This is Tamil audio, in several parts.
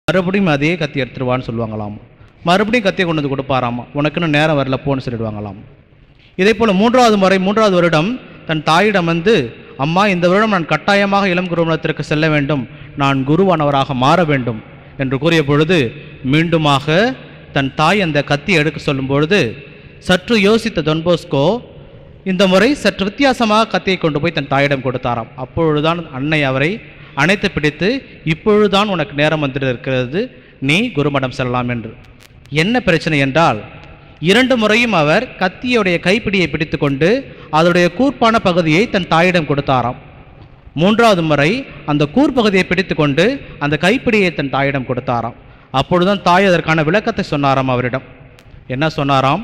மறுபடியும் அதே கத்தி எடுத்துருவான்னு சொல்லுவாங்களாம் மறுபடியும் கத்தியை கொண்டு வந்து கொடுப்பாராம் உனக்குன்னு நேரம் வரல போன்னு சொல்லிடுவாங்களாம் இதே போல் மூன்றாவது முறை மூன்றாவது வருடம் தன் தாயிடம் வந்து அம்மா இந்த வருடம் நான் கட்டாயமாக இளம் குருமணத்திற்கு செல்ல வேண்டும் நான் குருவானவராக மாற வேண்டும் என்று கூறிய பொழுது மீண்டுமாக தன் தாய் அந்த கத்தி எடுக்க சொல்லும் பொழுது சற்று யோசித்த தொன்போஸ்கோ இந்த முறை சற்று வித்தியாசமாக கத்தியை கொண்டு போய் தன் தாயிடம் கொடுத்தாராம் அப்பொழுதுதான் அன்னை அவரை அணைத்து பிடித்து இப்பொழுதுதான் உனக்கு நேரம் வந்திருக்கிறது நீ குருமடம் செல்லலாம் என்று என்ன பிரச்சனை என்றால் இரண்டு முறையும் அவர் கத்தியுடைய கைப்பிடியை பிடித்துக்கொண்டு அதனுடைய கூர்ப்பான பகுதியை தன் தாயிடம் கொடுத்தாராம் மூன்றாவது முறை அந்த கூர்பகுதியை பிடித்துக்கொண்டு அந்த கைப்பிடியை தன் தாயிடம் கொடுத்தாராம் அப்பொழுதுதான் தாய் அதற்கான விளக்கத்தை சொன்னாராம் அவரிடம் என்ன சொன்னாராம்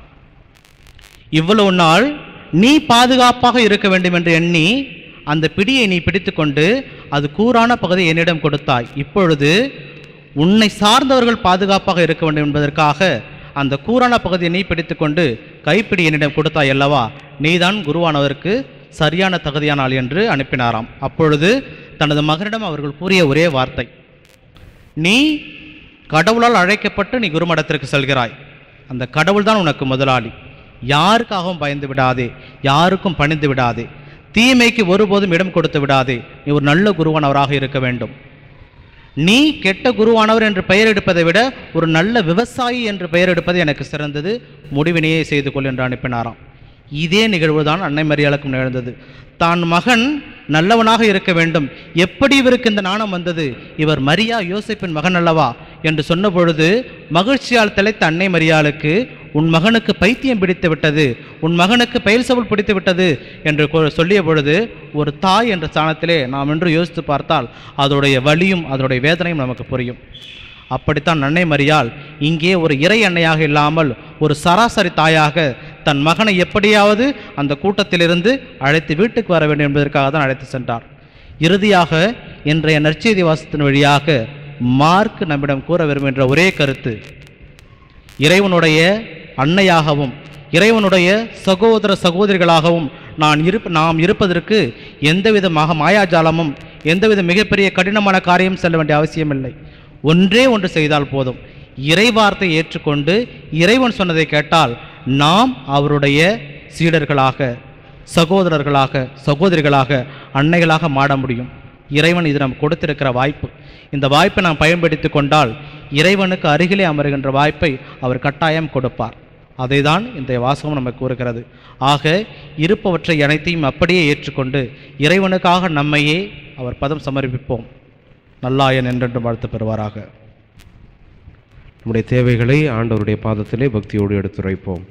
இவ்வளவு நாள் நீ பாதுகாப்பாக இருக்க வேண்டும் என்று எண்ணி அந்த பிடியை நீ பிடித்துக்கொண்டு அது கூரான பகுதியை என்னிடம் கொடுத்தாய் இப்பொழுது உன்னை சார்ந்தவர்கள் பாதுகாப்பாக இருக்க வேண்டும் என்பதற்காக அந்த கூரான பகுதியை நீ பிடித்துக்கொண்டு கைப்பிடி என்னிடம் கொடுத்தாய் அல்லவா நீதான் குருவானவருக்கு சரியான தகுதியான ஆள் என்று அனுப்பினாராம் அப்பொழுது தனது மகனிடம் அவர்கள் கூறிய ஒரே வார்த்தை நீ கடவுளால் அழைக்கப்பட்டு நீ குருமடத்திற்கு செல்கிறாய் அந்த கடவுள் தான் உனக்கு முதலாளி யாருக்காகவும் பயந்து விடாதே யாருக்கும் பணிந்து விடாதே தீமைக்கு ஒருபோதும் இடம் கொடுத்து விடாதே நீ ஒரு நல்ல குருவானவராக இருக்க வேண்டும் நீ கெட்ட குருவானவர் என்று பெயர் எடுப்பதை விட ஒரு நல்ல விவசாயி என்று பெயர் எடுப்பது எனக்கு சிறந்தது முடிவினையே செய்து கொள் என்று அனுப்பினாராம் இதே நிகழ்வு தான் அன்னை மரியாளுக்கும் நிகழ்ந்தது தான் மகன் நல்லவனாக இருக்க வேண்டும் எப்படி இவருக்கு இந்த நாணம் வந்தது இவர் மரியா யோசிப்பின் மகன் அல்லவா என்று சொன்ன பொழுது மகிழ்ச்சியால் திளைத்த அன்னை மரியாளுக்கு உன் மகனுக்கு பைத்தியம் பிடித்து விட்டது உன் மகனுக்கு பயில் சவுல் பிடித்து விட்டது என்று கூ- சொல்லிய பொழுது ஒரு தாய் என்ற ஸ்தானத்திலே நாம் என்று யோசித்து பார்த்தால் அதோடைய வலியும் அதோடைய வேதனையும் நமக்கு புரியும் அப்படித்தான் அன்னை மரியாள் இங்கே ஒரு இறை அன்னையாக இல்லாமல் ஒரு சராசரி தாயாக தன் மகனை எப்படியாவது அந்த கூட்டத்திலிருந்து அழைத்து வீட்டுக்கு வர வேண்டும் என்பதற்காக தான் அழைத்து சென்றார் இறுதியாக இன்றைய நற்செய்தி வாசத்தின் வழியாக மார்க் நம்மிடம் கூற விரும்புகின்ற ஒரே கருத்து இறைவனுடைய அன்னையாகவும் இறைவனுடைய சகோதர சகோதரிகளாகவும் நான் இருப்ப நாம் இருப்பதற்கு எந்தவிதமாக மாயாஜாலமும் எந்தவித மிகப்பெரிய கடினமான காரியம் செல்ல வேண்டிய அவசியமில்லை ஒன்றே ஒன்று செய்தால் போதும் இறைவார்த்தை ஏற்றுக்கொண்டு இறைவன் சொன்னதை கேட்டால் நாம் அவருடைய சீடர்களாக சகோதரர்களாக சகோதரிகளாக அன்னைகளாக மாற முடியும் இறைவன் இது நமக்கு கொடுத்திருக்கிற வாய்ப்பு இந்த வாய்ப்பை நாம் பயன்படுத்தி கொண்டால் இறைவனுக்கு அருகிலே அமருகின்ற வாய்ப்பை அவர் கட்டாயம் கொடுப்பார் அதைதான் இந்த வாசகம் நமக்கு கூறுகிறது ஆக இருப்பவற்றை அனைத்தையும் அப்படியே ஏற்றுக்கொண்டு இறைவனுக்காக நம்மையே அவர் பதம் சமர்ப்பிப்போம் நல்லாயன் என்றென்றும் வாழ்த்து பெறுவாராக நம்முடைய தேவைகளை ஆண்டவருடைய பாதத்திலே பக்தியோடு எடுத்துரைப்போம்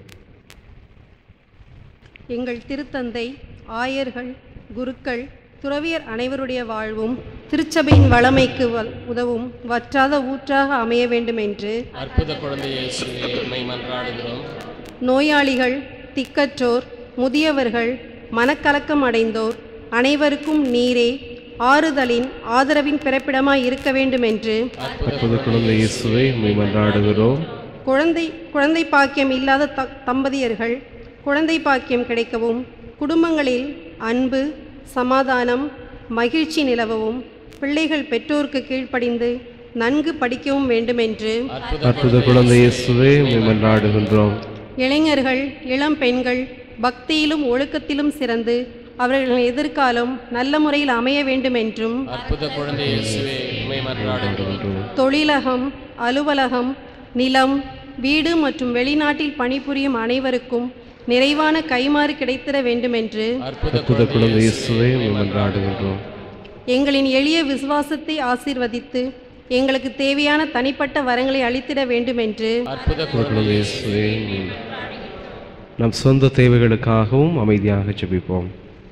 எங்கள் திருத்தந்தை ஆயர்கள் குருக்கள் துறவியர் அனைவருடைய வாழ்வும் திருச்சபையின் வளமைக்கு வ- உதவும் வற்றாத ஊற்றாக அமைய வேண்டும் என்று அற்புத குழந்தை இயேசுவே உம்மை மன்றாடுகிறோம் நோயாளிகள் திக்கற்றோர் முதியவர்கள் மனக்கலக்கம் அடைந்தோர் அனைவருக்கும் நீரே ஆறுதலின் ஆதரவின் பிறப்பிடமாய் இருக்க வேண்டும் என்று அற்புத குழந்தை இயேசுவை உம்மை மன்றாடுகிறோம் குழந்தை குழந்தை பாக்கியம் இல்லாத த தம்பதியர்கள் குழந்தை பாக்கியம் கிடைக்கவும் குடும்பங்களில் அன்பு சமாதானம் மகிழ்ச்சி நிலவவும் பிள்ளைகள் பெற்றோருக்கு கீழ்ப்படிந்து நன்கு படிக்கவும் வேண்டுமென்று அற்புத குழந்தை இயேசுவை உம்மை மன்றாடுகின்றோம் இளைஞர்கள் இளம் பெண்கள் பக்தியிலும் ஒழுக்கத்திலும் சிறந்து அவர்களின் எதிர்காலம் நல்ல முறையில் அமைய வேண்டுமென்றும் அற்புத குழந்தை இயேசுவே உம்மை மன்றாடுகிறோம் தொழிலகம் அலுவலகம் நிலம் வீடு மற்றும் வெளிநாட்டில் பணிபுரியும் அனைவருக்கும் நிறைவான கைமாறு கிடைத்திட வேண்டுமென்று அற்புத அற்புத குழந்தை இயேசுவை உம்மை மன்றாடுகின்றோம் எங்களின் எளிய விசுவாசத்தை ஆசீர்வதித்து எங்களுக்கு தேவையான தனிப்பட்ட வரங்களை அளித்திட வேண்டுமென்று அற்புத அற்புத குழந்தை இயேசுவை உம்மை- நம் சொந்த தேவைகளுக்காகவும் அமைதியாக ஜெபிப்போம்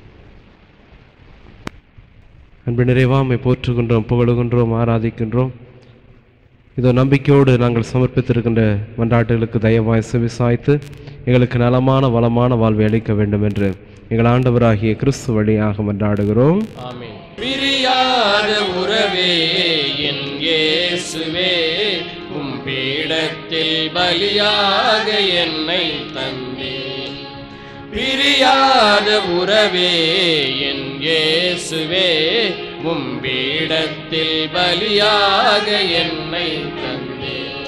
அன்பு நிறைவாமை போற்றுகின்றோம் புகழுகின்றோம் ஆராதிக்கின்றோம் இதோ நம்பிக்கையோடு நாங்கள் சமர்ப்பித்திருக்கின்ற மன்றாட்டுகளுக்கு தயவாய் செவிசாய்த்து எங்களுக்கு நலமான வளமான வாழ்வை அளிக்க வேண்டும் என்று எங்கள் ஆண்டவராகிய கிறிஸ்து வழியாக மன்றாடுகிறோம் ஆமென் பிரியாத உறவே என் இயேசுவே உம் பீடத்தில் பலியாக என்னை தந்தே பிரியாத உறவே என் இயேசுவே உம் பீடத்தில் பலியாக என்னை தந்தேன்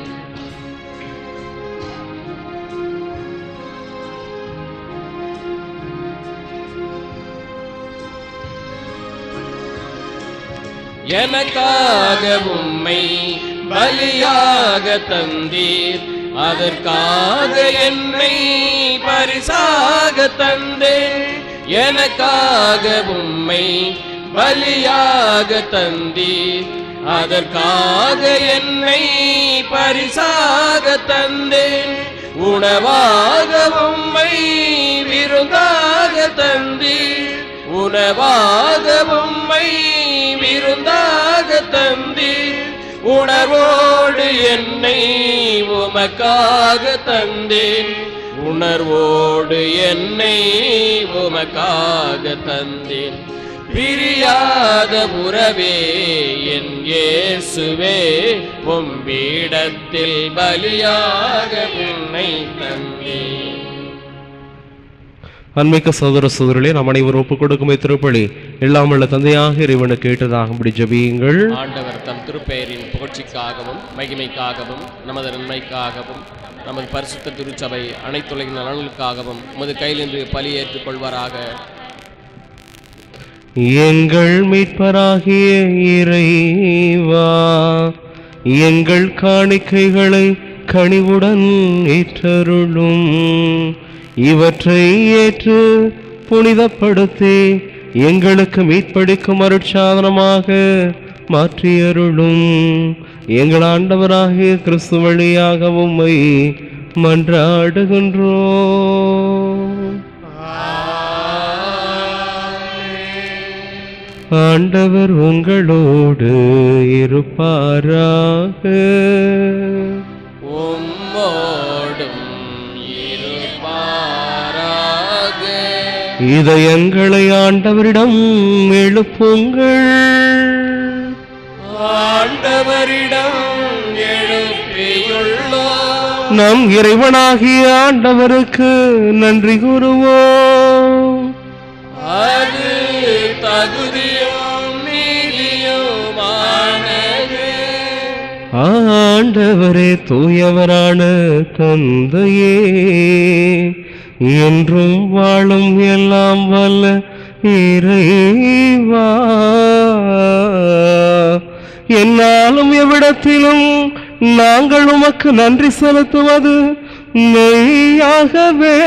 எனக்காக உம்மை பலியாக தந்தீர் அதற்காக என்னை பரிசாக தந்தேன் எனக்காக உம்மை பலியாக தந்தீர் அதற்காக என்னை பரிசாக தந்தேன் உணவாக உம்மை விருந்தாக தந்தீர் உணவாக உம்மை விருந்தாக தந்தீர் உணர்வோடு என்னை உமக்காக தந்தேன் உணர்வோடு என்னை உமக்காக தந்தேன் பிரியாத உறவே என் இயேசுவே உம் பீடத்தில் பலியாக உன்னை தந்தேன் அன்மிக்க சகோதர சகோதரர்களே நாம் அனைவரும் ஒப்புக் கொடுக்கும் திருப்பலி எல்லாம் உள்ள தந்தையாக இறைவனுக்கு கேட்டதாகும்படி ஜெபியுங்கள் ஆண்டவர் தம் திருப்பெயரின் புகழ்ச்சிக்காகவும் மகிமைக்காகவும் நமது நன்மைக்காகவும் நமது பரிசுத்த திருச்சபை அனைத்துலகின் நலனுக்காகவும் உமது கையிலிருந்து பலி ஏற்றுக் கொள்வாராக எங்கள் மீட்பராகிய இறைவா எங்கள் காணிக்கைகளை கனிவுடன் ஏற்றருளும் இவற்றை ஏற்று புனிதப்படுத்தி எங்களுக்கு மீட்படிக்கும் அருட்சாதனமாக மாற்றியருளும் எங்கள் ஆண்டவராகிய கிறிஸ்து வழியாக உம்மை மன்றாடுகின்றோம் ஆண்டவர் உங்களோடு இருப்பாராக உம்மோடும் இருப்பாராக இதயங்களை ஆண்டவரிடம் எழுப்புங்கள் ஆண்டவரிடம் எழுப்பியுள்ளோம் நம் இறைவனாகிய ஆண்டவருக்கு நன்றி கூறுவோம் அது தகுதியும் நீதியுமானது ஆண்டவரே தூயவரான தந்தையே என்றும் வாழும் எல்லாம் வல்ல இறைவா என்னாலும் எவ்விடத்திலும் நாங்கள் உமக்கு நன்றி செலுத்துவது மெய்யாகவே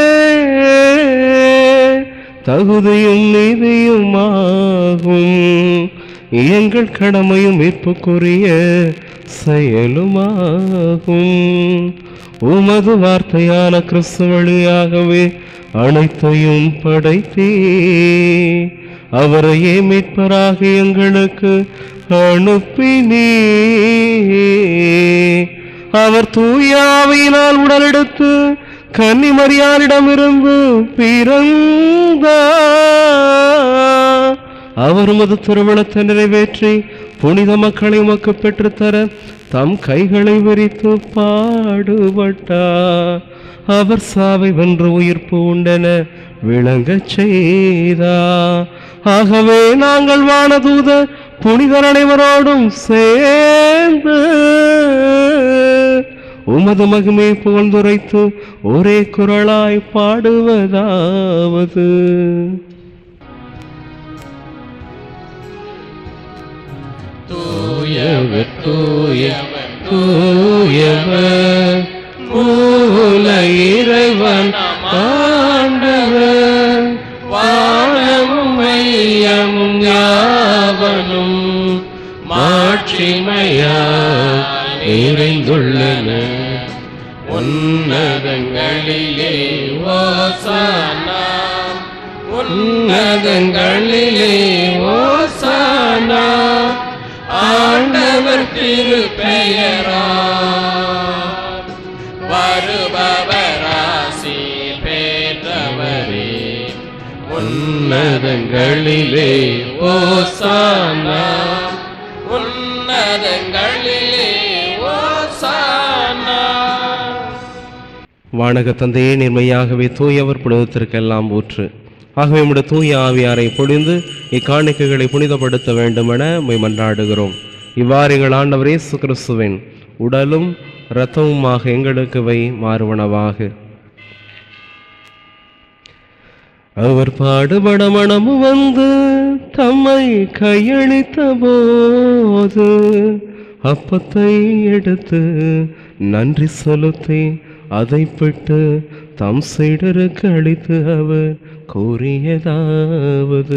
தகுதியும் நீதியுமாகும் எங்கள் கடமையும் மீட்புக்குரிய செயலுமாகும் உமது வார்த்தையான கிறிஸ்து வழியாகவே அனைத்தையும் படைத்தே அவரையே மீட்பராக எங்களுக்கு அனுப்பினே அவர் தூயாவையினால் உடலெடுத்து கன்னிமரியாரிடமிருந்து பிறந்தார் அவர் உமது திருவிழத்தை நிறைவேற்றி புனித மக்களை உமக்கு பெற்றுத்தர தம் கைகளை விரித்து பாடுபட்டார் அவர் சாவை வென்று உயிர்ப்பு உண்டென விளங்கச் செய்தார் ஆகவே நாங்கள் வானதூத புனிதர் அனைவரோடும் சேர்ந்து உமது மகிமை புகழ்ந்துரைத்து ஒரே குரலாய் பாடுவதாவது தூயவர் தூயவர் தூயவர் மூல இறைவன் ஆண்டவர் வானமும் மையமும் யாவனும் மாட்சிமையால் நிறைந்துள்ளன உன்னதங்களிலே ஓசானா உன்னதங்களிலே ஓசானா ஆண்டவர் திருப்பெயரா வருபவராசி பெற்றவரே உன்னதங்களிலே ஓசானா உன்னதங்களிலே ஓசானா வானக தந்தையே நிர்மையாகவே தூயவர் புனிதத்திற்கெல்லாம் ஊற்று ஆகவே உம்முடைய தூய ஆவியாரை பொழிந்து இக்காணிக்கைகளை புனிதப்படுத்த வேண்டுமென உம்மை மன்றாடுகிறோம் இவ்வாறு எங்கள் ஆண்டவர் இயேசு கிறிஸ்துவின் உடலும் இரத்தமுமாக எங்களுக்கு வை மாறுவனவாக அவர் பாடுபட மனமு வந்து தம்மை கையளித்த போது அப்பத்தை எடுத்து நன்றி செலுத்தி அதை பிட்டு தம் சீடருக்கு அளித்து அவர் கூறியதாவது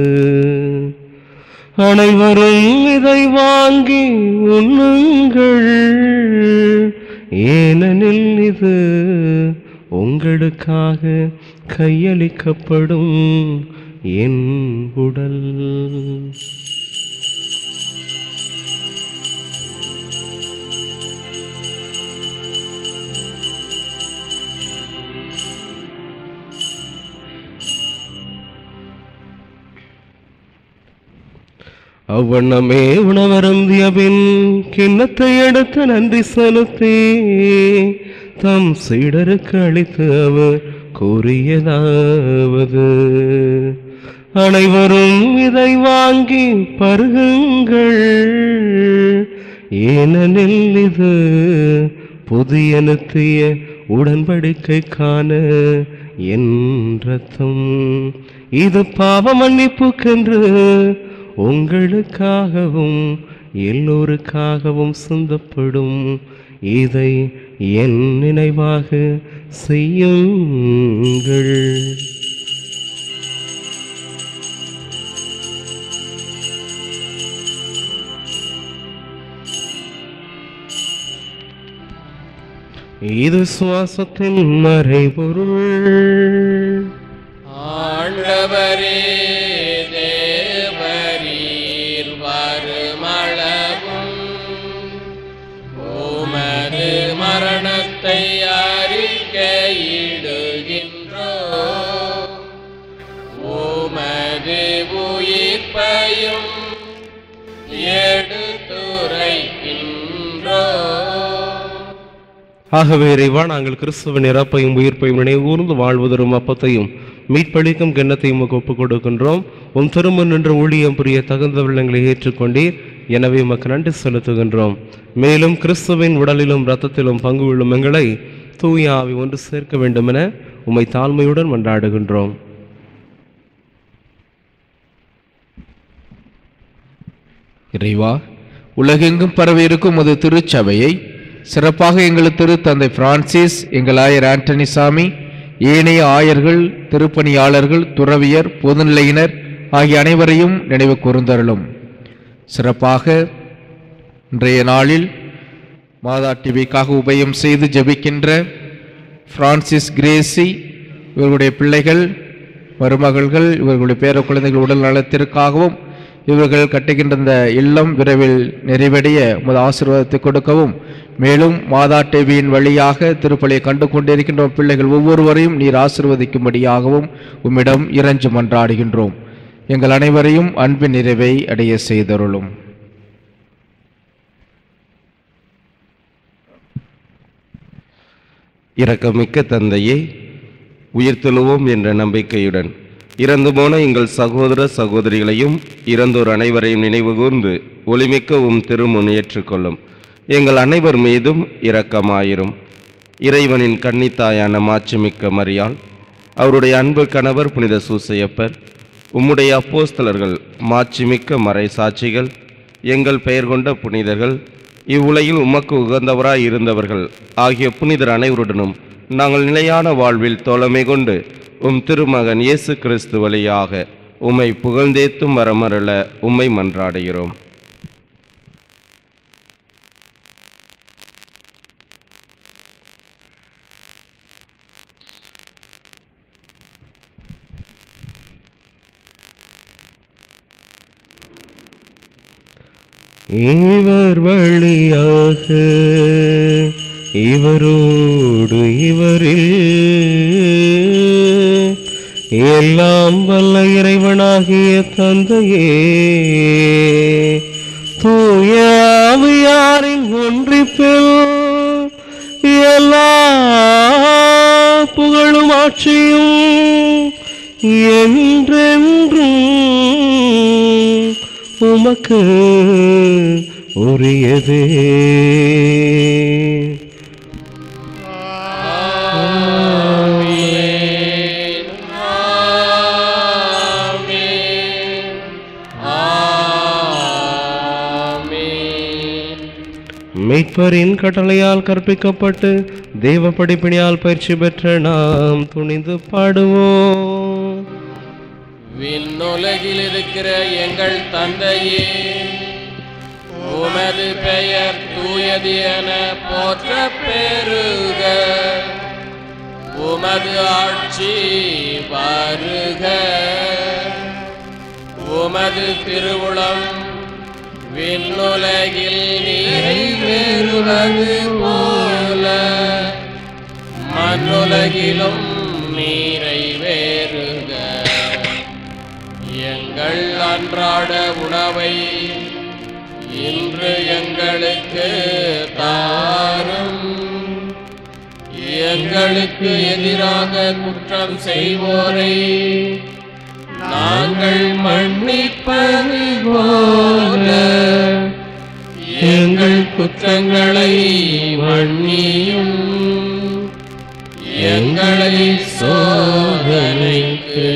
அனைவரும் இதை வாங்கி உண்ணுங்கள் ஏனெனில் இது உங்களுக்காக கையளிக்கப்படும் என் உடல் அவ்வண்ணமே உணவருந்திய பின் கிண்ணத்தை எடுத்து நன்றி செலுத்தி தம் சீடருக்கு அளித்து அவர் கூறியதாவது அனைவரும் இதை வாங்கி பருகுங்கள் ஏனெனில் இது புதிய நித்திய உடன்படிக்கைக்கான என் ரத்தம் இது பாவ மன்னிப்புக்கென்று உங்களுக்காகவும் எல்லோருக்காகவும் சிந்தப்படும் இதை என் நினைவாக செய்யுங்கள் இது சுவாசத்தின் மறைபொருள் ஆண்டவரே தேவரீர் வருமளவும் உமது மரணத்தை அறிக்கையிடுகின்றோ உமது உயிர்ப்பையும் எடுத்துரைக்கின்றோ ஆகவே இறைவா நாங்கள் கிறிஸ்துவின் இறப்பையும் உயிர்ப்பையும் நினைவூர்ந்து வாழ்வதரும் அப்பத்தையும் மீட்பளிக்கும் கிண்ணத்தையும் உமக்கு ஒப்புக் கொடுக்கின்றோம் உன் திருமண் நின்ற ஊழியம் புரிய தகுந்த வெள்ளங்களை ஏற்றுக்கொண்டீர் எனவே உமக்கு நன்றி செலுத்துகின்றோம் மேலும் கிறிஸ்துவின் உடலிலும் இரத்தத்திலும் பங்கு கொள்ளும் எங்களை தூய ஆவி ஒன்று சேர்க்க வேண்டுமென உம்மை தாழ்மையுடன் மன்றாடுகின்றோம் இறைவா உலகெங்கும் பரவியிருக்கும் ஒரு திருச்சபையை சிறப்பாக எங்கள் திருத்தந்தை பிரான்சிஸ் எங்கள் ஆயர் ஆண்டனி சாமி ஏனைய ஆயர்கள் திருப்பணியாளர்கள் துறவியர் பொதுநிலையினர் ஆகிய அனைவரையும் நினைவு கூர்ந்தருளும் சிறப்பாக இன்றைய நாளில் மாதா டிவிக்காக உபயம் செய்து ஜெபிக்கின்ற பிரான்சிஸ் கிரேசி இவர்களுடைய பிள்ளைகள் மருமகள்கள் இவர்களுடைய பேர குழந்தைகள் உடல் நலத்திற்காகவும் இவர்கள் கட்டுகின்ற இந்த இல்லம் விரைவில் நிறைவடைய உமது ஆசீர்வாதத்தை கொடுக்கவும் மேலும் மாதா டிவியின் வழியாக திருப்பலியை கண்டு கொண்டிருக்கின்ற உம் பிள்ளைகள் ஒவ்வொருவரையும் நீர் ஆசீர்வதிக்கும்படியாகவும் உம்மிடம் இறைஞ்சு மன்றாடுகின்றோம் எங்கள் அனைவரையும் அன்பின் நிறைவை அடைய செய்தருளும் இரக்கமிக்க தந்தையே உயிர்த்தெழுவோம் என்ற நம்பிக்கையுடன் இறந்து போன எங்கள் சகோதர சகோதரிகளையும் இறந்தோர் அனைவரையும் நினைவுகூர்ந்து ஒளிமிக்க உம் திருமுன் ஏற்றுக்கொள்ளும் எங்கள் அனைவர் மீதும் இரக்கமாயிரும் இறைவனின் கன்னித்தாயான மாட்சிமிக்க மரியாள் அவருடைய அன்பு கணவர் புனித சூசையப்பர் உம்முடைய அப்போஸ்தலர்கள் மாட்சிமிக்க மறை சாட்சிகள் எங்கள் பெயர் கொண்ட புனிதர்கள் இவ்வுலகில் உமக்கு உகந்தவராய் இருந்தவர்கள் ஆகிய புனிதர் அனைவருடனும் நாங்கள் நிலையான வாழ்வில் தோழமை கொண்டு உம் திருமகன் இயேசு கிறிஸ்து வழியாக உம்மை புகழ்ந்தேத்தும் வரமருள உம்மை மன்றாடுகிறோம் இவர் வழியாக இவரோடு இவரில் எல்லாம் வல்ல இறைவனாகிய தந்தையே தூய ஆவியாரின் ஒன்றிப்பில் எல்லா புகழும் ஆட்சியும் என்றென்றும் உமக்கு உரியதே மீட்பரின் கட்டளையால் கற்பிக்கப்பட்டு தேவ படிப்பினியால் பயிற்சி பெற்ற நாம் துணிந்து பாடுவோம் விண்ணுலகில் இருக்கிற எங்கள் தந்தையே உமது பெயர் தூயது என போற்ற பெருக உமது ஆட்சி வருக உமது திருவுளம் விண்ணுலகில் நிறைவேறுவது போல மண்ணுலகிலும் நிறைவேறுக எங்கள் அன்றாட உணவை இன்று எங்களுக்கு தாரும் எங்களுக்கு எதிராக குற்றம் செய்வோரை நாங்கள் மன்னிப்பது போல எங்கள் குற்றங்களை மன்னியும் எங்களை சோதனைக்கு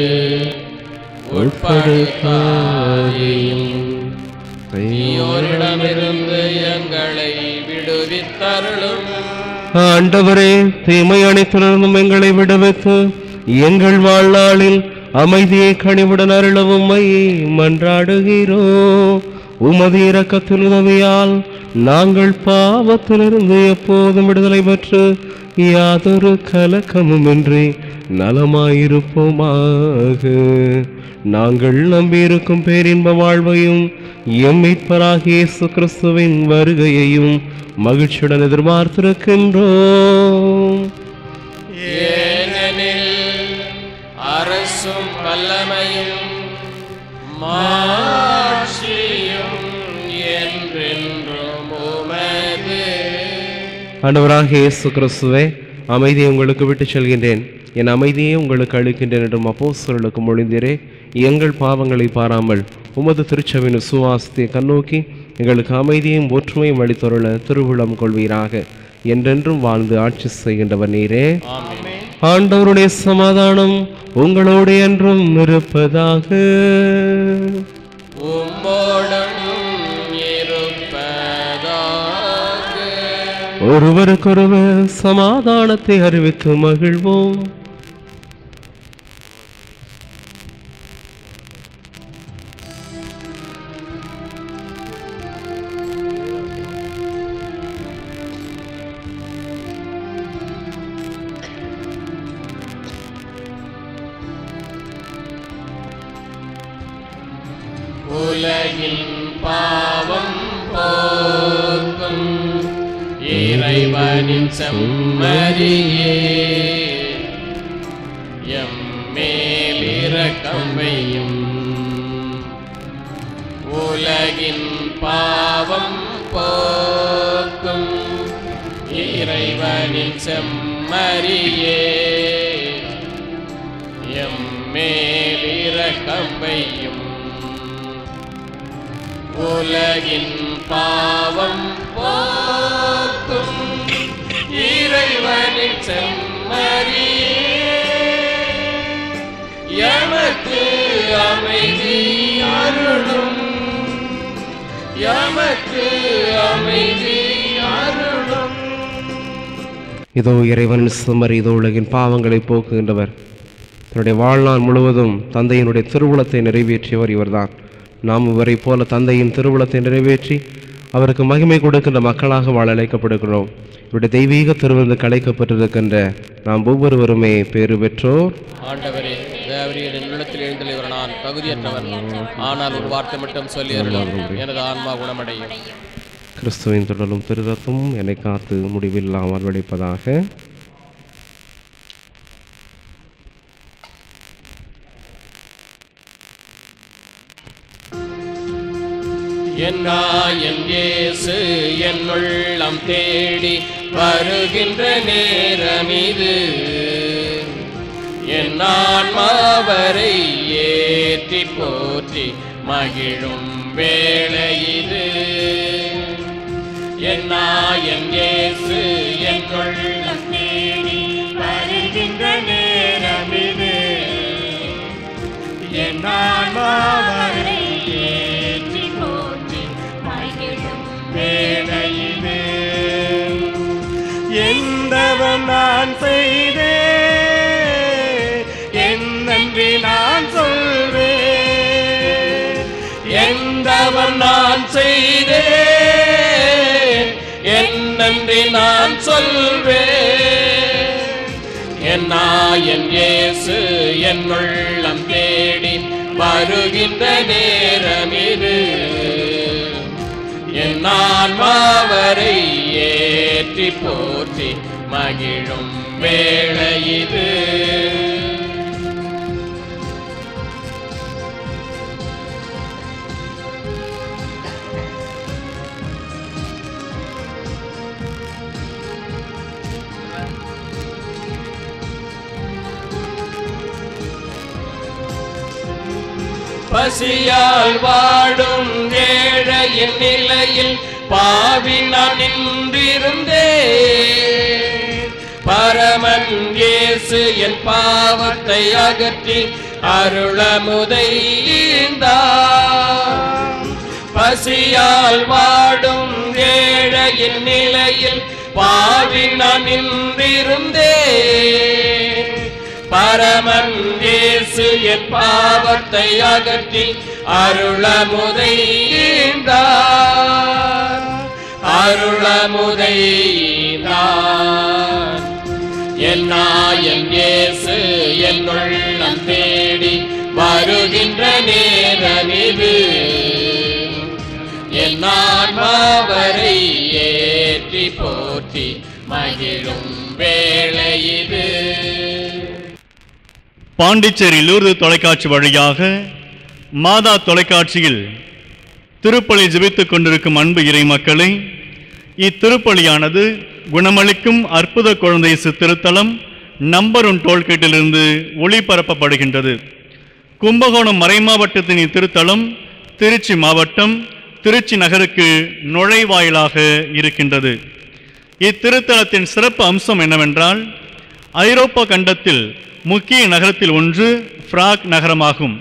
உட்படுத்தாதேயும் தீயோரிடமிருந்து எங்களை விடுவித்தருளும் ஆண்டவரே தீமை அனைத்திலிருந்தும் எங்களை விடுவித்து எங்கள் வாழ்நாளில் அமைதியை கனிவுடன் அருளவும் மன்றாடுகிறோம் உமது இரக்கத்தின் உதவியால் நாங்கள் பாவத்திலிருந்து எப்போதும் விடுதலை பெற்று யாதொரு கலக்கமுமின்றி நலமாயிருப்போமாக நாங்கள் நம்பியிருக்கும் பேரின்ப வாழ்வையும் எம் மீட்பராகிய இயேசு கிறிஸ்துவின் வருகையையும் மகிழ்ச்சியுடன் எதிர்பார்த்திருக்கின்றோம் ஏனெனில் அரசும் வல்லமையும் மாட்சியும் என்றென்றும் உமது ஆண்டவராகிய இயேசு கிறிஸ்துவே அமைதியை உங்களுக்கு விட்டுச் செல்கின்றேன் என் அமைதியை உங்களுக்கு அளிக்கின்றேன் என்றும் அப்போஸ்தலர்களுக்கு மொழிந்தீரே எங்கள் பாவங்களை பாராமல் உமது திருச்சபையின் சுவாசத்தை கண்ணோக்கி எங்களுக்கு அமைதியும் ஒற்றுமையும் அளித்தருள திருவுளம் கொள்வீராக என்றென்றும் வாழ்ந்து ஆட்சி செய்கின்றவர் நீரே ஆண்டவருடைய சமாதானம் உங்களோடு என்றும் இருப்பதாக உம்மோடும் இருப்பதாக ஒருவருக்கொருவர் சமாதானத்தை அறிவித்து மகிழ்வோம் உலகின் பாவம் போக்கும் இறைவனின் செம்மறியே எம் மேலிரக்கம் வையும் உலகின் பாவம் போக்கும் இறைவனின் செம்மறியே எம் மேலிரக்கம் வையும் உலகின் பாவம் போக்கும் இறைவனின் செம்மறியே எமக்கு அமைதி அருளும் எமக்கு அமைதி அருளும் இதோ இறைவனின் சுமர் இதோ உலகின் பாவங்களை போக்குகின்றவர் தன்னுடைய வாழ்நாள் முழுவதும் தந்தையினுடைய திருவுளத்தை நிறைவேற்றியவர் இவர்தான் நாம் இவரை போல தந்தையின் திருவுளத்தை நிறைவேற்றி அவருக்கு மகிமை கொடுக்கின்ற மக்களாக வாழ அழைக்கப்படுகிறோம் இவருடைய தெய்வீக திருவிருந்து கலைக்கப்பட்டிருக்கின்ற நாம் ஒவ்வொருவருமே பேறு பெற்றோர் ஆண்டவரே தேவரீர் என்னிடத்தில் எழுந்தளிவர் நான் தகுதியற்றவன் ஆனால் ஒரு வார்த்தை மட்டும் சொல்லி அருளும் எனது ஆன்மா குணமடையும் கிறிஸ்துவின் தொடரும் திருரத்தும் என்னை காத்து முடிவில்லாமல் வெடிப்பதாக என்னாயன் இயேசு என்னுள்ளம் தேடி வருகின்ற நேரம் இது என் ஆன்மாவரை ஏற்றி போற்றி மகிழும் வேளை இது என் நாயன் இயேசு என் உள்ளம் தேடி வருகின்ற நேரம் இது என் ஆன்மாவரை ஏற்றி போற்றி மகிழும் வேளை இது எந்தவன் நான் செய்தே என் நன்றி நான் சொல்வேன் எந்தவன் நான் செய்தேன் என் நன்றி நான் சொல்வேன் என் நாயன் இயேசு என் உள்ளம் தேடி வருகின்ற நேரம் இது என் ஆன்மாவரை ஏற்றி போற்றி மகிழும் வேளை இது பசியால் வாடும் ஏழையின் நிலையில் பாவி நான் நின்றிருந்தேன் பரமன் இயேசு என் பாவத்தை அகற்றி அருளமுதை ஈந்தார். பசியால் வாடும் ஏழையின் நிலையில் பாவி நான் நின்றிருந்தேன் பரமன் இயேசு என் பாவத்தை அகற்றி அருளமுதை ஈந்தார். அருளமுதை ஈந்தார். என் நாயன் இயேசு என் உள்ளம் தேடி வருகின்ற நேரம் இது என் ஆன்மாவரை ஏற்றி போற்றி மகிழும் வேளை இது பாண்டிச்சேரி லூர்து தொலைக்காட்சி வழியாக மாதா தொலைக்காட்சியில் திருப்பலி ஜெபித்துக் கொண்டிருக்கும் அன்பு இறை மக்களை இத்திருப்பலியானது குணமளிக்கும் அற்புத குழந்தை இயேசு திருத்தலம் நம்பர் ஒன் டோல்கேட்டிலிருந்து ஒளிபரப்பப்படுகின்றது கும்பகோணம் மறைமாவட்டத்தின் இத்திருத்தலம் திருச்சி மாவட்டம் திருச்சி நகருக்கு நுழைவாயிலாக இருக்கின்றது இத்திருத்தலத்தின் சிறப்பு அம்சம் என்னவென்றால் ஐரோப்பா கண்டத்தில் முக்கிய நகரத்தில் ஒன்று பிராக் நகரமாகும்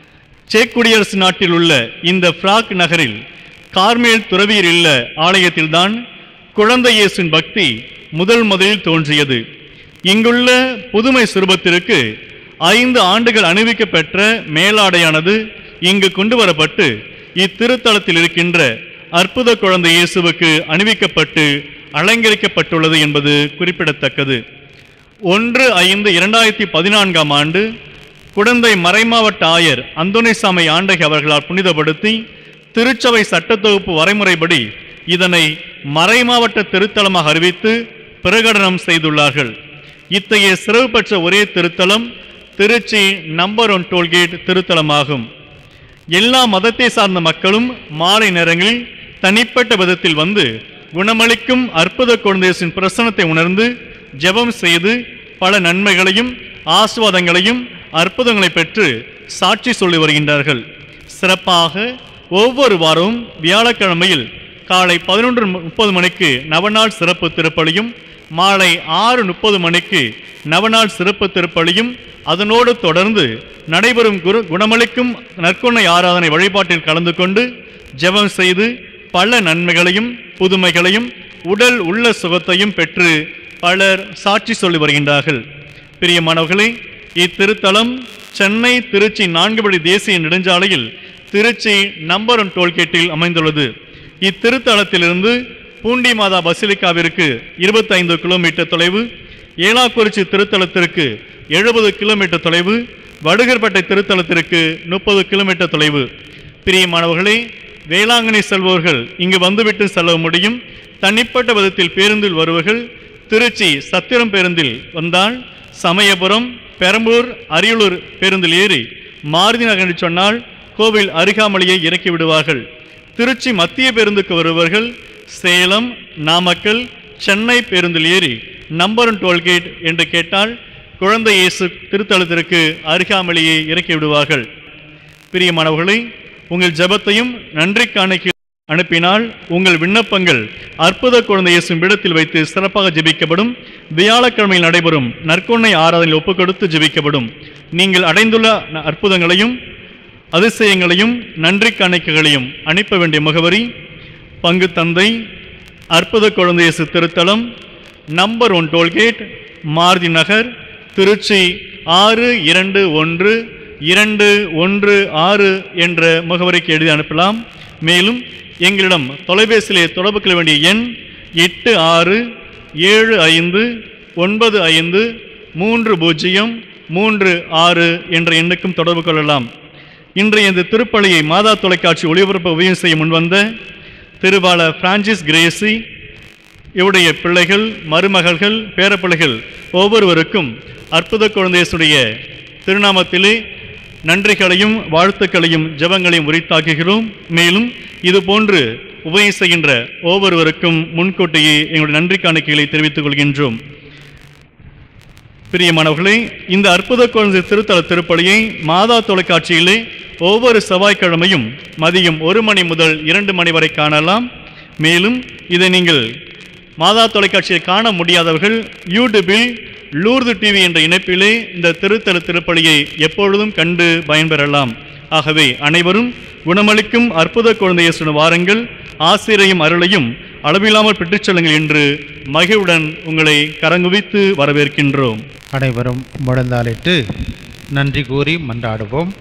செக் குடியரசு நாட்டில் உள்ள இந்த பிராக் நகரில் கார்மேல் துறவியர் இல்ல ஆலயத்தில்தான் குழந்தை இயேசுவின் பக்தி முதல் முதலில் தோன்றியது இங்குள்ள புதுமை சுரூபத்திற்கு ஐந்து ஆண்டுகள் அணிவிக்கப் பெற்ற மேலாடையானது இங்கு கொண்டு வரப்பட்டு இத்திருத்தலத்தில் இருக்கின்ற அற்புத குழந்தை இயேசுவுக்கு அணிவிக்கப்பட்டு அலங்கரிக்கப்பட்டுள்ளது என்பது குறிப்பிடத்தக்கது ஒன்று ஐந்து இரண்டாயிரத்தி பதினான்காம் ஆண்டு குடந்தை மறைமாவட்ட ஆயர் அந்தோனிசாமி ஆண்டகை அவர்களால் புனிதப்படுத்தி திருச்சபை சட்டத்தொகுப்பு வரைமுறைப்படி இதனை மறைமாவட்ட திருத்தலமாக அறிவித்து பிரகடனம் செய்துள்ளார்கள் இத்தகைய சிறப்பு பெற்ற ஒரே திருத்தலம் திருச்சி நம்பர் ஒன் டோல்கேட் திருத்தலமாகும் எல்லா மதத்தை சார்ந்த மக்களும் மாலை நேரங்களில் தனிப்பட்ட விதத்தில் வந்து குணமளிக்கும் அற்புத குழந்தையின் பிரசனத்தை உணர்ந்து ஜெபம் செய்து பல நன்மைகளையும் ஆசுவாதங்களையும் அற்புதங்களை பெற்று சாட்சி சொல்லி வருகின்றார்கள் சிறப்பாக ஒவ்வொரு வாரமும் வியாழக்கிழமையில் காலை பதினொன்று முப்பது மணிக்கு நவநாள் சிறப்பு திருப்பலியும் மாலை ஆறு முப்பது மணிக்கு நவநாள் சிறப்பு திருப்பலியும் அதனோடு தொடர்ந்து நடைபெறும் குரு குணமளிக்கும் நற்கொணை ஆராதனை வழிபாட்டில் கலந்து கொண்டு ஜெபம் செய்து பல நன்மைகளையும் புதுமைகளையும் உடல் உள்ள சுகத்தையும் பெற்று பலர் சாட்சி சொல்லி வருகின்றார்கள் பிரியமானவர்களே இத்திருத்தலம் சென்னை திருச்சி நான்கு வழி தேசிய நெடுஞ்சாலையில் திருச்சி நம்பர் ஒன் டோல்கேட்டில் அமைந்துள்ளது இத்திருத்தலத்திலிருந்து பூண்டி மாதா பசிலிக்காவிற்கு இருபத்தைந்து கிலோமீட்டர் தொலைவு ஏலாக்குறிச்சி திருத்தலத்திற்கு எழுபது கிலோமீட்டர் தொலைவு வடுகர்பேட்டை திருத்தலத்திற்கு முப்பது கிலோமீட்டர் தொலைவு பிரியமானவர்களே வேளாங்கண்ணி செல்பவர்கள் இங்கு வந்துவிட்டு செல்ல முடியும் தனிப்பட்ட விதத்தில் பேருந்தில் வருவர்கள் திருச்சி சத்திரம் பேருந்தில் வந்தால் சமயபுரம் பெரம்பூர் அரியலூர் பேருந்தில் ஏறி மாருதி நகர் என்று சொன்னால் கோவில் அருகாமலையை இறக்கி விடுவார்கள் திருச்சி மத்திய பேருந்துக்கு வருபவர்கள் சேலம் நாமக்கல் சென்னை பேருந்தில் ஏறி நம்பர் ஒன் டோல்கேட் என்று கேட்டால் குழந்தை இயேசு திருத்தலத்திற்கு அருகாமலையை இறக்கி விடுவார்கள் பிரியமானவர்களே உங்கள் ஜெபத்தையும் நன்றி காணிக்கை அனுப்பினால் உங்கள் விண்ணப்பங்கள் அற்புத குழந்தை இயேசுவின் இடத்தில் வைத்து சிறப்பாக ஜெபிக்கப்படும் வியாழக்கிழமையில் நடைபெறும் நற்கொன்னை ஆராதனையில் ஒப்புக் கொடுத்து ஜெபிக்கப்படும் நீங்கள் அடைந்துள்ள ந- அற்புதங்களையும் அதிசயங்களையும் நன்றி காணிக்கைகளையும் அனுப்ப வேண்டிய முகவரி பங்கு தந்தை அற்புத குழந்தை இயேசு திருத்தலம் number one tollgate Maruthi Nagar Trichy ஆறு இரண்டு ஒன்று இரண்டு ஒன்று ஆறு என்ற முகவரிக்கு எழுதி அனுப்பலாம் மேலும் எங்களிடம் தொலைபேசியிலே தொடர்பு கொள்ள வேண்டிய எண் எட்டு ஆறு ஏழு ஐந்து ஒன்பது ஐந்து மூன்று பூஜ்ஜியம் மூன்று ஆறு என்ற எண்ணுக்கும் தொடர்பு கொள்ளலாம் இன்றைய இந்த திருப்பலியை மாதா தொலைக்காட்சி ஒளிபரப்பு உதவி செய்ய முன்வந்த திருவாளர் பிரான்சிஸ் கிரேசி இவருடைய பிள்ளைகள் மருமகள்கள் பேரப்பிள்ளைகள் ஒவ்வொருவருக்கும் அற்புத குழந்தையசுடைய திருநாமத்திலே நன்றிகளையும் வாழ்த்துக்களையும் ஜெபங்களையும் உரித்தாக்குகிறோம் மேலும் இது போன்று உபயம் செய்கின்ற ஒவ்வொருவருக்கும் முன்கூட்டியே எங்களுடைய நன்றி காணிக்கைகளை தெரிவித்துக் கொள்கின்றோம் பிரியமானவர்களே இந்த அற்புத குழந்தை திருத்தல திருப்பலியை மாதா தொலைக்காட்சியிலே ஒவ்வொரு செவ்வாய்க்கிழமையும் மதியம் ஒரு மணி முதல் இரண்டு மணி வரை காணலாம் மேலும் இதை நீங்கள் மாதா தொலைக்காட்சியை காண முடியாதவர்கள் யூடியூபில் லூர்து டிவி என்ற இணைப்பிலே இந்த திருத்தல திருப்பலியை எப்பொழுதும் கண்டு பயன்பெறலாம் ஆகவே அனைவரும் குணமளிக்கும் அற்புத குழந்தை இயேசுவின் வாருங்கள் ஆசிரியையும் அருளையும் அளவில்லாமல் பெற்றுச் செல்லுங்கள் என்று மகிழ்வுடன் உங்களை கரங்குவித்து வரவேற்கின்றோம் அனைவரும் முழந்தாளிட்டு நன்றி கூறி மன்றாடுவோம்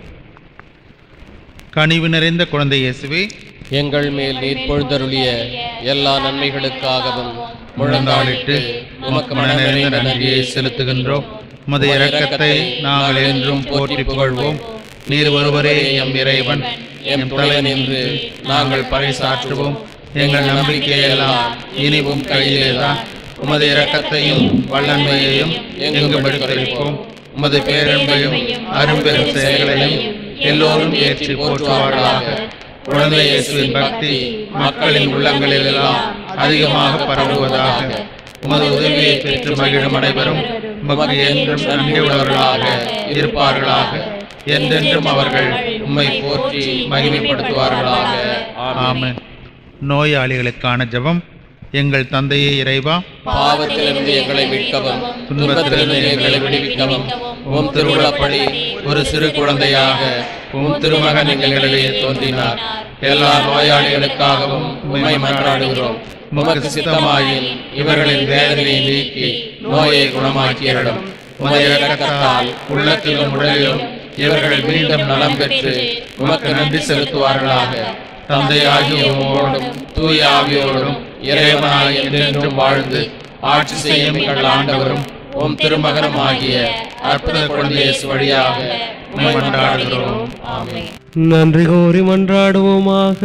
கனிவு நிறைந்த குழந்தை இயேசுவே எங்கள் மேல் நீர் பொழுதருளிய எல்லா நன்மைகளுக்காகவும் முழந்தாளிட்டு உமக்கு மனநிறைந்த நன்றியை செலுத்துகின்றோம் உமது இரக்கத்தை நாங்கள் என்றும் போற்றி புகழ்வோம் நீர் ஒருவரே எம் இறைவன் எம் தலைவன் என்று நாங்கள் பறைசாற்றுவோம் எங்கள் நம்பிக்கையெல்லாம் இனிவும் கையிலேதான் உமது இரக்கத்தையும் வல்லன்மையையும் எங்கும் எடுத்துரைப்போம் உமது பேரன்பையும் அரும்பெரும் செயல்களையும் எல்லோரும் ஏற்றி போற்றுவார்களாக குழந்தை இயேசுவின் பக்தி மக்களின் உள்ளங்களிலெல்லாம் அதிகமாக பரவுவதாக உமது உதவியை பெற்று மகிழும் அனைவரும் உமக்கு என்றும் நன்றியுள்ளவர்களாக இருப்பார்களாக என்றென்றும் அவர்கள் உம்மை போற்றி மகிமைப்படுத்துவார்களாக ஆமென் நோயாளிகளுக்கான ஜெபம் எங்கள் தந்தையே இறைவா பாவத்திலிருந்து எங்களை மீட்கவும் துன்பத்திலிருந்து எங்களை விடுவிக்கவும் உம் திருவிழப்படி ஒரு சிறு குழந்தையாக உம் திருமகன் எங்களிடையே தோன்றினார் எல்லா நோயாளிகளுக்காகவும் உம்மை மன்றாடுகிறோம் உமக்கு சித்தமாயின் இவர்களின் வேதனையை நீக்கி நோயை குணமாக்கியரிடம் உமது இரக்கத்தால் உள்ளத்திலும் உடலிலும் இவர்கள் மீண்டும் நலம் பெற்று உமக்கு நன்றி செலுத்துவார்களாக தந்தையாகிய உம்மோடும் தூய ஆவியோடும் இறைவனாய் என்றென்றும் வாழ்ந்து ஆட்சி செய்யும் எங்கள் ஆண்டவரும் உம் திருமகனும் ஆகிய அற்புத குழந்தை இயேசு வழியாக உம்மை மன்றாடுகிறோம் ஆமென் நன்றி கோரி மன்றாடுவோமாக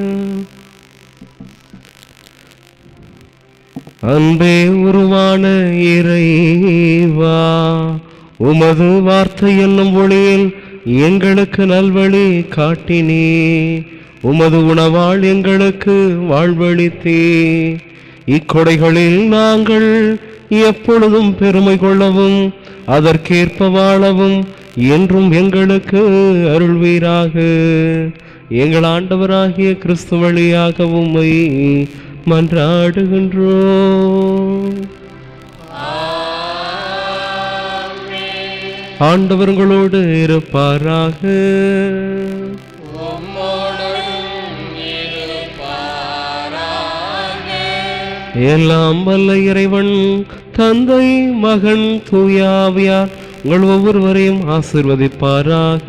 அன்பே உருவான இறைவா உமது வார்த்தை என்னும் ஒளியில் எங்களுக்கு நல்வழி காட்டினே உமது உணவால் எங்களுக்கு வாழ்வழித்தே இக்கொடைகளில் நாங்கள் எப்பொழுதும் பெருமை கொள்ளவும் அதற்கேற்ப வாழவும் என்றும் எங்களுக்கு அருள்வீராக எங்கள் ஆண்டவராகிய கிறிஸ்து வழியாக உம்மை மன்றாடுகின்றோம் ஆண்டவர் உங்களோடு இருப்பாராக எல்லாம் வல்ல இறைவன் தந்தை மகன் தூயாவியார் உங்கள் ஒவ்வொருவரையும் ஆசிர்வதிப்பாராக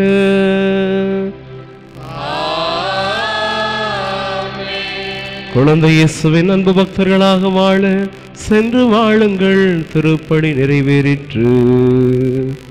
குழந்தை இயேசுவின் அன்பு பக்தர்களாக வாழ சென்று வாழுங்கள் திருப்படி நிறைவேறிற்று